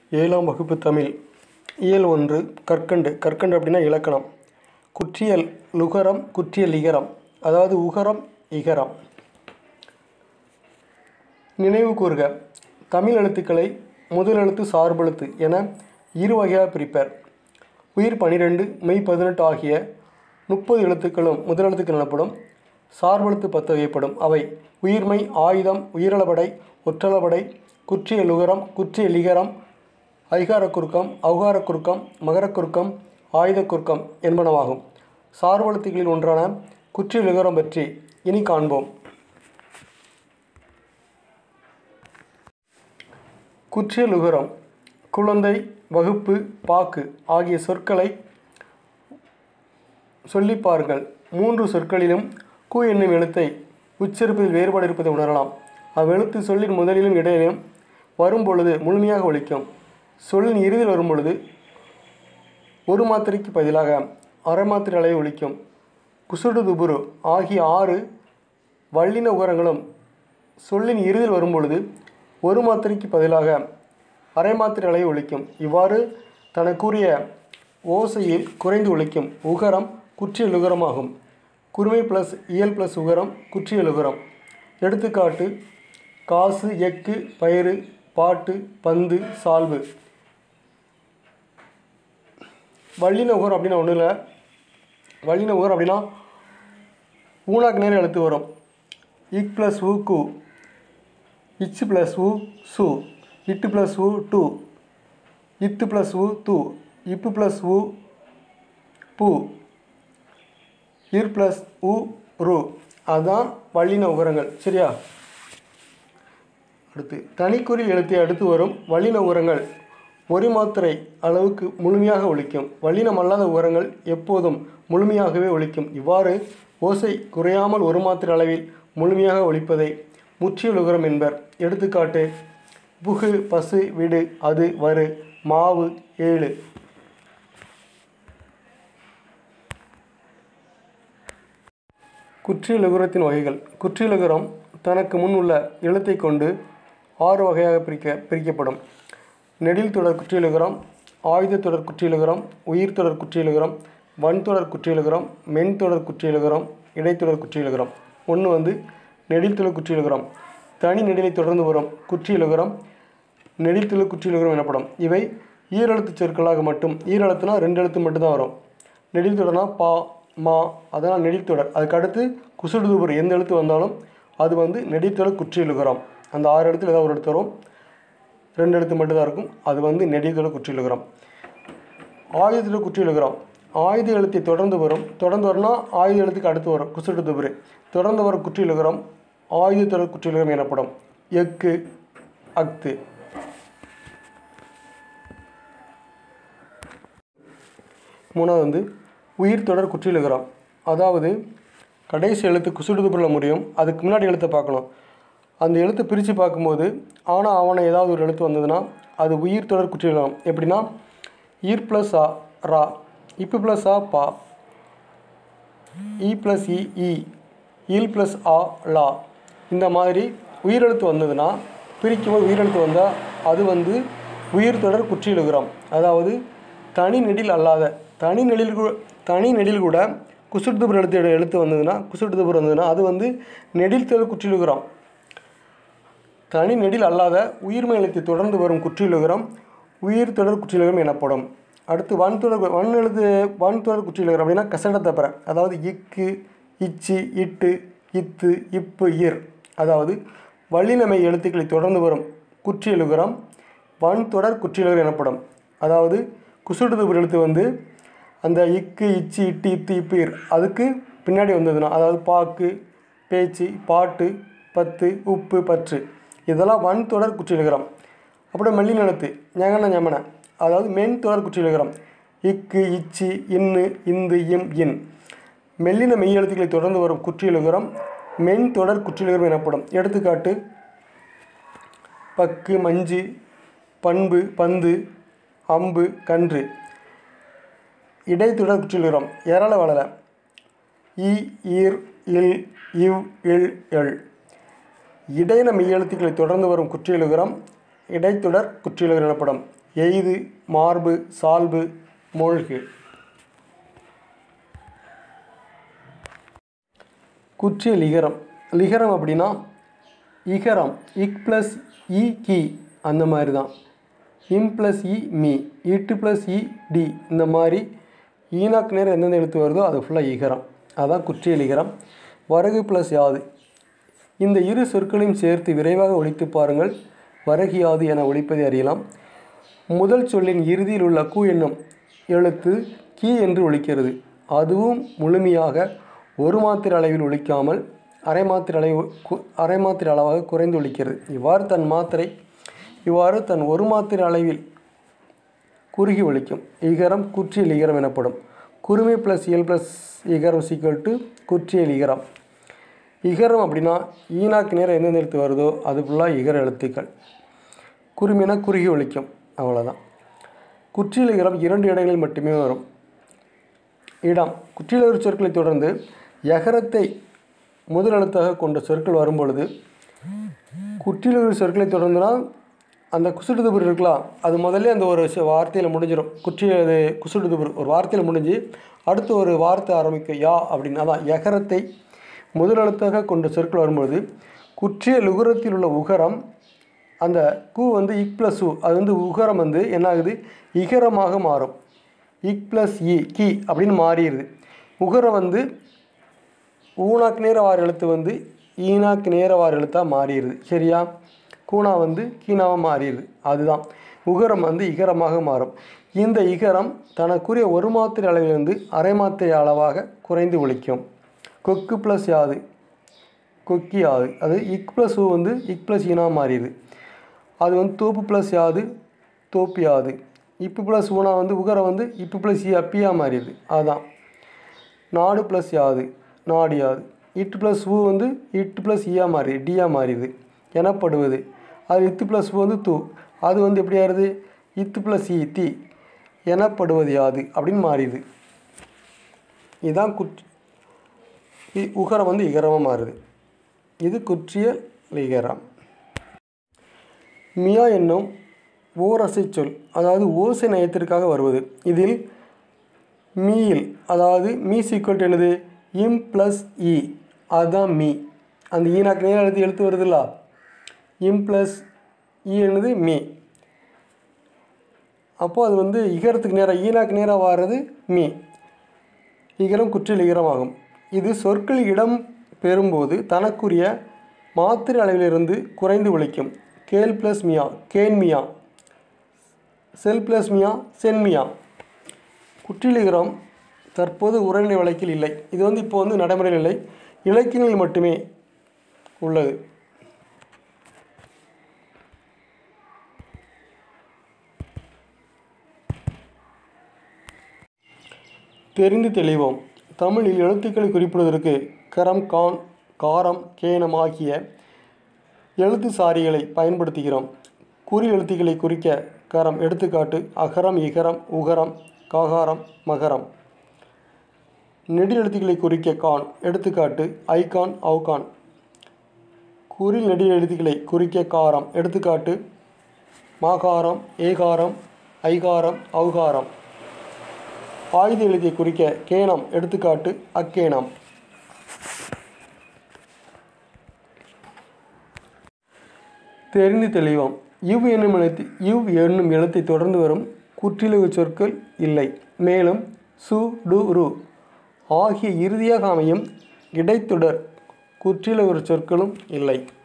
ஏழாம் வகுப்பு தமிழ் இயல் ஒன்று கற்கண்டு கற்கண்டு அப்படின்னா இலக்கணம் குற்றியல் லுகரம் குற்றியல் இகரம் அதாவது உகரம் இகரம் நினைவு கூறுக தமிழ் எழுத்துக்களை முதல் எழுத்து சார்பெழுத்து என இரு வகையாக பிரிப்பர் உயிர் பனிரெண்டு மெய் பதினெட்டு ஆகிய முப்பது எழுத்துக்களும் முதல் எழுத்துக்கள் எனப்படும் சார்பெழுத்து பத்து வகைப்படும் அவை உயிர்மை ஆயுதம் உயிரளபடை ஒற்றளபடை குற்றிய லுகரம் குற்றிய லிகரம் ஐகார குறுக்கம் ஔகார குறுக்கம் மகர குறுக்கம் ஆயுத குறுக்கம் என்பனவாகும் சார்பெழுத்துக்களில் ஒன்றான குற்றிய லுகரம் பற்றி இனி காண்போம் குற்றிய லுகரம் குழந்தை வகுப்பு பாக்கு ஆகிய சொற்களை சொல்லிப் பாருங்கள் மூன்று சொற்களிலும் கு என்னும் எழுத்தை உச்சரிப்பதில் வேறுபாடு இருப்பதை உணரலாம் அவ்வெழுத்து சொல்லின் முதலிலும் இடையிலும் வரும்பொழுது முழுமையாக ஒலிக்கும் சொல்லின் இறுதியில் வரும்பொழுது ஒரு மாத்திரைக்கு பதிலாக அரை மாத்திரை அளவை ஒலிக்கும் குசுடு துபுரு ஆகிய ஆறு வல்லின உகரங்களும் சொல்லின் இறுதியில் வரும்பொழுது ஒரு மாத்திரைக்கு பதிலாக அரை மாத்திரை அளவை ஒலிக்கும் இவ்வாறு தனக்குரிய ஓசையில் குறைந்து ஒலிக்கும் உகரம் குற்றியல் உகரமாகும் குறுமை ப்ளஸ் இயல் ப்ளஸ் உகரம் குற்றியல் உகரம் எடுத்துக்காட்டு காசு எக்கு பயிறு பாட்டு பந்து சால்பு வள்ளின உகரம் அப்படின்னா ஒன்றும் இல்லை வள்ளின உகரம் அப்படின்னா ஊனாக்கு நேரம் எழுத்து வரும் இக் ப்ளஸ் ஊ கு இச்சு ப்ளஸ் ஊ சு இட்டு ப்ளஸ் ஊ டு இத்து ப்ளஸ் ஊ து இப்பு ப்ளஸ் ஊ பு இர் ப்ளஸ் உ ரு அதுதான் வள்ளின உகரங்கள் சரியா அடுத்து தனிக்குறில் எழுத்தை அடுத்து வரும் வல்லின உரங்கள் ஒரு மாத்திரை அளவுக்கு முழுமையாக ஒலிக்கும் வல்லினம் அல்லாத உரங்கள் எப்போதும் முழுமையாகவே ஒலிக்கும் இவ்வாறு ஓசை குறையாமல் ஒரு மாத்திரை அளவில் முழுமையாக ஒலிப்பதை முற்றியல் உகரம் என்பர் எடுத்துக்காட்டு புகு பசு விடு அது வரு மாவு ஏழு குற்றியலுகரத்தின் வகைகள் குற்றியலுகரம் தனக்கு முன் உள்ள எழுத்தை கொண்டு ஆறு வகையாக பிரிக்க பிரிக்கப்படும் நெடில் தொடர் குற்றியலுகரம் ஆயுத தொடர் குற்றியலுகரம் உயிர் தொடர் குற்றியலுகரம் வன் தொடர் குற்றியலுகரம் மென் தொடர் குற்றியலுகரம் இடைத்தொடர் குற்றியலுகரம் ஒன்று வந்து நெடில் தொடர் குற்றியலுகரம் தனி நெடிலை தொடர்ந்து வரும் குற்றியலுகரம் நெடில் தொடர் குற்றியலுகரம் எனப்படும் இவை ஈரெழுத்து சொற்களாக மட்டும் ஈரெழுத்துனா ரெண்டு எழுத்து மட்டும்தான் வரும் நெடில் தொடர்னா பா மா அதனால் நெடித்தொடர் அதுக்கு அடுத்து குசுடுதுபுர் எந்த எழுத்து வந்தாலும் அது வந்து நெடித்தொடர் குற்றியலுகரம் அந்த ஆறு எழுத்துல ஏதாவது ஒரு எழுத்து வரும் ரெண்டு எழுத்து மட்டும்தான் இருக்கும் அது வந்து நெடித்தொடர் குற்றியலுகரம் ஆயுதத்தில் குற்றியலுகரம் ஆயுத எழுத்தை தொடர்ந்து வரும் தொடர்ந்து வரனா ஆயுத எழுத்துக்கு அடுத்து வரும் குசுடுதுபுரு தொடர்ந்து வரும் குற்றியலுகரம் ஆயுத தொடர் குற்றியலுகரம் எனப்படும் எக்கு அக்து மூணாவது வந்து உயிர் தொடர் குற்றியலுகரம் அதாவது கடைசி எழுத்து குசுடுதுபுரில் முடியும் அதுக்கு முன்னாடி எழுத்தை பார்க்கணும் அந்த எழுத்து பிரித்து பார்க்கும்போது ஆனால் அவனை ஏதாவது ஒரு எழுத்து வந்ததுன்னா அது உயிர் தொடர் குற்றியலுகரம் எப்படின்னா ஈர் ப்ளஸ் ஆ ரா இப்பு ப்ளஸ் ஆ பா இ ப்ளஸ் இ இ இல் ப்ளஸ் ஆ லா இந்த மாதிரி உயிரெழுத்து வந்ததுன்னா பிரிக்கும்போது உயிரெழுத்து வந்தால் அது வந்து உயிர் தொடர் குற்றியலுகரம் அதாவது தனி நெடில் அல்லாத தனி நெடில் கூட தனி நெடில் கூட குசுடுதுபுர் எழுத்து எழுத்து வந்ததுன்னா குசுடுதுபுர் வந்ததுன்னா அது வந்து நெடில் தொடர் குற்றியலுகரம் தனி நெடில் அல்லாத உயிர்மை எழுத்தை தொடர்ந்து வரும் குற்றியலுகரம் உயிர் தொடர் குற்றியலுகரம் எனப்படும் அடுத்து வன் தொடர் வன் எழுத்து வன் தொடர் குற்றியலுகரம் அப்படின்னா கசட தப்பற அதாவது இக்கு இச்சு இட்டு இத்து இப்பு இர் அதாவது வள்ளினமை எழுத்துக்களை தொடர்ந்து வரும் குற்றியலுகரம் வன் தொடர் குற்றியலுகரம் எனப்படும் அதாவது குசுடுதுபுர் எழுத்து வந்து அந்த இக்கு இச்சு இட்டு இத்து இப்பு இர் அதுக்கு பின்னாடி வந்ததுன்னா அதாவது பாக்கு பேச்சு பாட்டு பத்து உப்பு பற்று இதெல்லாம் வன் தொடர் குற்றியலுகரம் அப்புறம் மெல்லி நிலத்து ஞகன ஞமன அதாவது மென் தொடர் குற்றியலுகரம் இக்கு இச்சு இன்னு இந்து இம் இன் மெல்லின மெய் எழுத்துக்களை தொடர்ந்து வரும் குற்றியலுகரம் மென் தொடர் குற்றியலுகரம் எனப்படும் எடுத்துக்காட்டு பக்கு மஞ்சு பண்பு பந்து அம்பு கன்று இடைத்தொடர் குற்றியலுகரம் ஏராள வளர இ ஈர் இல் இவ் இல் எள் இடையின மெய்யெழுத்துக்களை தொடர்ந்து வரும் குற்றியலுகரம் இடைத்தொடர் குற்றியலுகரம் எனப்படும் எய்து மார்பு சால்பு மூழ்கு குற்றிய லிகரம் லிகரம் அப்படின்னா இகரம் இக் ப்ளஸ் இ கி அந்த மாதிரி தான் இம் ப்ளஸ் இ மீ இட்டு ப்ளஸ் இ டி இந்த மாதிரி ஈனாக்கு நேரம் எந்தெந்த எழுத்து வருதோ அது ஃபுல்லாக இகரம் அதான் குற்றிய லிகரம் வரகு ப்ளஸ் யாது இந்த இரு சொற்களையும் சேர்த்து விரைவாக ஒழித்து பாருங்கள் வரகியாது என ஒழிப்பதை அறியலாம் முதல் சொல்லின் இறுதியில் உள்ள கு என்னும் எழுத்து கி என்று ஒழிக்கிறது அதுவும் முழுமையாக ஒரு மாத்திரை அளவில் ஒழிக்காமல் அரை மாத்திரை அளவு கு- அரை மாத்திரை அளவாக குறைந்து ஒழிக்கிறது இவ்வாறு தன் மாத்திரை இவ்வாறு தன் ஒரு மாத்திரை அளவில் குறுகி ஒழிக்கும் இகரம் குற்றியல் இகரம் எனப்படும் குறுமை ப்ளஸ் இயல் ப்ளஸ் இகரம் சீக்வல் டு குற்றியல் இகரம் இகரம் அப்படின்னா ஈனாக்கு நேரம் எந்தெந்த எழுத்து வருதோ அது ஃபுல்லாக இகர எழுத்துக்கள் குறுமினா குறுகி ஒழிக்கும் அவ்வளோதான் குற்றியல் இகரம் இரண்டு இடங்களில் மட்டுமே வரும் இடம் குற்றியலர் சொற்களை தொடர்ந்து எகரத்தை முதல் எழுத்தாக கொண்ட சொற்கள் வரும்பொழுது குற்றியலர் சொற்களை தொடர்ந்துனா அந்த குசுடுதுபுர் இருக்கலாம் அது முதல்ல அந்த ஒரு வார்த்தையில் முடிஞ்சிடும் குற்றிய அது குசுடுதுபுர் ஒரு வார்த்தையில் முடிஞ்சு அடுத்து ஒரு வார்த்தை ஆரம்பிக்கும் யா அப்படின்னு அதான் எகரத்தை முதல் எழுத்தாக கொண்ட சொற்கள் வரும்பொழுது குற்றிய லுகரத்தில் உள்ள உகரம் அந்த கு வந்து இக் ப்ளஸ் உ அது வந்து உகரம் வந்து என்ன ஆகுது இகரமாக மாறும் இக் ப்ளஸ் இ கி அப்படின்னு மாறிடுது உகரம் வந்து ஊனாக்கு நேர வார எழுத்து வந்து ஈனாக்கு நேர வார எழுத்தாக மாறிடுது சரியா கூனா வந்து கீனாவாக மாறிடுது அதுதான் உகரம் வந்து இகரமாக மாறும் இந்த இகரம் தனக்குரிய ஒரு மாத்திரை அளவிலிருந்து அரை மாத்திரை அளவாக குறைந்து ஒழிக்கும் கொக்கு ப்ளஸ் யாது கொக்கி யாது அது இக் ப்ளஸ் ஊ வந்து இக் ப்ளஸ் ஈனா மாறிடுது அது வந்து தோப்பு ப்ளஸ் யாது தோப்பு யாது இப்பு ப்ளஸ் ஊனா வந்து உகரம் வந்து இப்பு ப்ளஸ் இ அப்பியாக மாறிடுது அதுதான் நாடு ப்ளஸ் யாது நாடு யாது இட்டு ப்ளஸ் ஊ வந்து இட்டு ப்ளஸ் ஈயா மாறி டியா மாறிடுது எனப்படுவது அது இத்து ப்ளஸ் ஊ வந்து தூ அது வந்து எப்படி ஆறுது இத்து ப்ளஸ் இ தி எனப்படுவது யாது அப்படின்னு மாறிடுது இதுதான் குட் இ- உகரம் வந்து இகரமாக மாறுது இது குற்றிய லிகரம் மியா என்னும் ஓரசை சொல் அதாவது ஓசை நயத்திற்காக வருவது இதில் மீயில் அதாவது மீ சீக்வல் என்னது இம் ப்ளஸ் இ அதுதான் மீ அந்த ஈனாக்கு நேரம் எழுத்து எழுத்து வருதுல்ல இம் ப்ளஸ் இ என்னது மீ அப்போது அது வந்து இகரத்துக்கு நேரம் ஈனாக்கு நேரம் வர்றது மீ இகரம் குற்றில் இகரம் ஆகும் இது சொற்கள் இடம் பெறும்போது தனக்குரிய மாத்திரை அளவிலிருந்து குறைந்து ஒழிக்கும் கேல் ப்ளஸ் மியா கேன் மியா செல் ப்ளஸ் மியா சென்மியா குற்றிலிகரம் தற்போது உரைநிலை வழக்கில் இல்லை இது வந்து இப்போ வந்து நடைமுறையில் இல்லை இலக்கியங்களில் மட்டுமே உள்ளது தெரிந்து தெளிவோம் தமிழில் எழுத்துக்களை குறிப்பிடுவதற்கு கரம் கான் காரம் கேனம் ஆகிய எழுத்து சாரிகளை பயன்படுத்துகிறோம் குறி எழுத்துக்களை குறிக்க கரம் எடுத்துக்காட்டு அகரம் இகரம் உகரம் காகாரம் மகரம் நெடில் எழுத்துக்களை குறிக்க கான் எடுத்துக்காட்டு ஐகான் அவுகான் குறில் நெடில் எழுத்துக்களை குறிக்க காரம் எடுத்துக்காட்டு மாகாரம் ஏகாரம் ஐகாரம் ஔகாரம் ஆயுத எழுதியை குறிக்க கேனம் எடுத்துக்காட்டு அக்கேனம் தெரிந்து தெளிவோம் இவ் என்னும் எழுத்து இவ் என்னும் எழுத்தை தொடர்ந்து வரும் குற்றிலகு சொற்கள் இல்லை மேலும் சு டு ரு ஆகிய இறுதியாக அமையும் இடைத்தொடர் குற்றிலகு சொற்களும் இல்லை